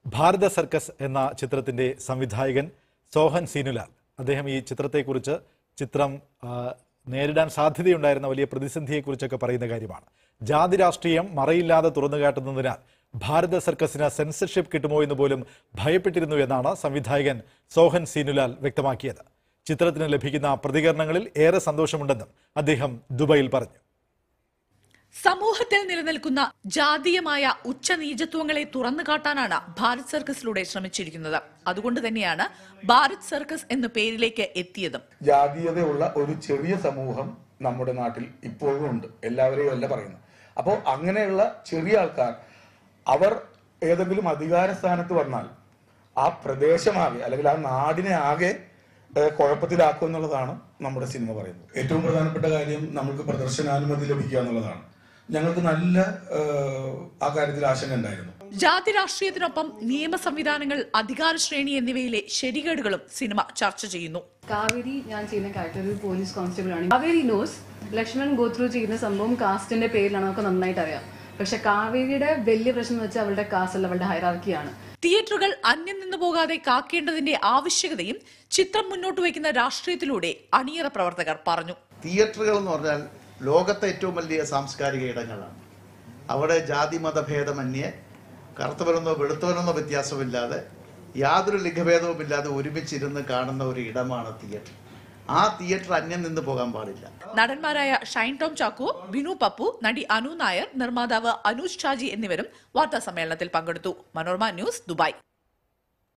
ഭാരത circus എന്ന ചിത്രത്തിന്റെ സംവിധായകൻ സോഹൻ സീനുലാൽ അദ്ദേഹം ഈ ചിത്രത്തെക്കുറിച്ച് ചിത്രം ആ, നേരിടാൻ സാധ്യതയുണ്ടായിരുന്ന വലിയ പ്രതിസന്ധിയെക്കുറിച്ചൊക്കെ പറയുന്ന കാര്യമാണ് ജാതി രാഷ്ട്രീയം മറയില്ലാതെ തുറന്നുകാട്ടുന്നതിനാൽ ഭാരത സർക്കസിന് സെൻസർഷിപ്പ് കിട്ടുമോ എന്ന് പോലും ഭയപ്പെട്ടിരുന്നു എന്നാണ് സംവിധായകൻ സോഹൻ സീനുലാൽ വ്യക്തമാക്കിയത് ചിത്രത്തിന് ലഭിക്കുന്ന പ്രതികരണങ്ങളിൽ ഏറെ സന്തോഷമുണ്ടെന്നും അദ്ദേഹം ദുബൈയിൽ പറഞ്ഞു സമൂഹത്തിൽ നിലനിൽക്കുന്ന ജാതീയമായ ഉച്ചനീചത്വങ്ങളെ തുറന്നു കാട്ടാനാണ് ഭാരത് സർക്കസിലൂടെ ശ്രമിച്ചിരിക്കുന്നത് അതുകൊണ്ട് തന്നെയാണ് ഭാരത് സർക്കസ് എന്ന പേരിലേക്ക് എത്തിയതും ജാതീയതയുള്ള ഒരു ചെറിയ സമൂഹം നമ്മുടെ നാട്ടിൽ ഇപ്പോഴും ഉണ്ട് എല്ലാവരെയും അല്ല പറയുന്നത് അപ്പോൾ അങ്ങനെയുള്ള ചെറിയ ആൾക്കാർ അവർ ഏതെങ്കിലും അധികാര സ്ഥാനത്ത് വന്നാൽ ആ പ്രദേശമാകെ അല്ലെങ്കിൽ ആ നാടിനെ ആകെ ഏഹ്, കുഴപ്പത്തിലാക്കും എന്നുള്ളതാണ് നമ്മുടെ സിനിമ പറയുന്നത് ഏറ്റവും പ്രധാനപ്പെട്ട കാര്യം നമുക്ക് പ്രദർശനാനുമതി ലഭിക്കുക എന്നുള്ളതാണ് ഞങ്ങൾക്ക് നല്ല ഏഹ്, ആ കാര്യത്തിൽ ആശങ്ക ഉണ്ടായിരുന്നു ജാതി രാഷ്ട്രീയത്തിനൊപ്പം നിയമ സംവിധാനങ്ങൾ അധികാര ശ്രേണി എന്നിവയിലെ ശരികേടുകളും സിനിമ ചർച്ച ചെയ്യുന്നു കാവേരി ഞാൻ ചെയ്യുന്ന ക്യാരക്ടർ ഒരു പോലീസ് കോൺസ്റ്റബിൾ ആണ് കാവേരി നോസ് ലക്ഷ്മൺ ഗോത്രൂ ചെയ്യുന്ന സംഭവം കാസ്റ്റിന്റെ പേരിലാണ് നമുക്ക് നന്നായിട്ട് അറിയാം പക്ഷെ കാവേരിയുടെ വലിയ പ്രശ്നം എന്ന് വെച്ചാൽ അവളുടെ കാസ്റ്റ് അല്ല അവളുടെ ഹൈറാർക്കിയാണ് തിയേറ്ററുകൾ അന്യം നിന്നു പോകാതെ കാക്കേണ്ടതിന്റെ ആവശ്യകതയും ചിത്രം മുന്നോട്ട് വയ്ക്കുന്ന രാഷ്ട്രീയത്തിലൂടെ അണിയറ പ്രവർത്തകർ പറഞ്ഞു തിയേറ്ററുകൾ എന്ന് പറഞ്ഞാൽ ലോകത്തെ ഏറ്റവും വലിയ സാംസ്കാരിക ഇടങ്ങളാണ് അവിടെ ജാതി മതഭേദമന്യേ കറുത്തവരെന്നോ വെളുത്തവരെന്നോ വ്യത്യാസമില്ലാതെ യാതൊരു ലിംഗഭേദവുമില്ലാതെ ഒരുമിച്ചിരുന്ന് കാണുന്ന ഒരു ഇടമാണ് തിയേറ്റർ ആ തിയേറ്റർ അന്യം നിന്ന് പോകാൻ പാടില്ല നടന്മാരായ ഷൈൻ ടോം ചാക്കോ ബിനു പപ്പു നടി അനു നായർ നിർമ്മാതാവ് അനൂജ് ഷാജി എന്നിവരും വാർത്താ സമ്മേളനത്തിൽ പങ്കെടുത്തു മനോരമ ന്യൂസ് ദുബായ്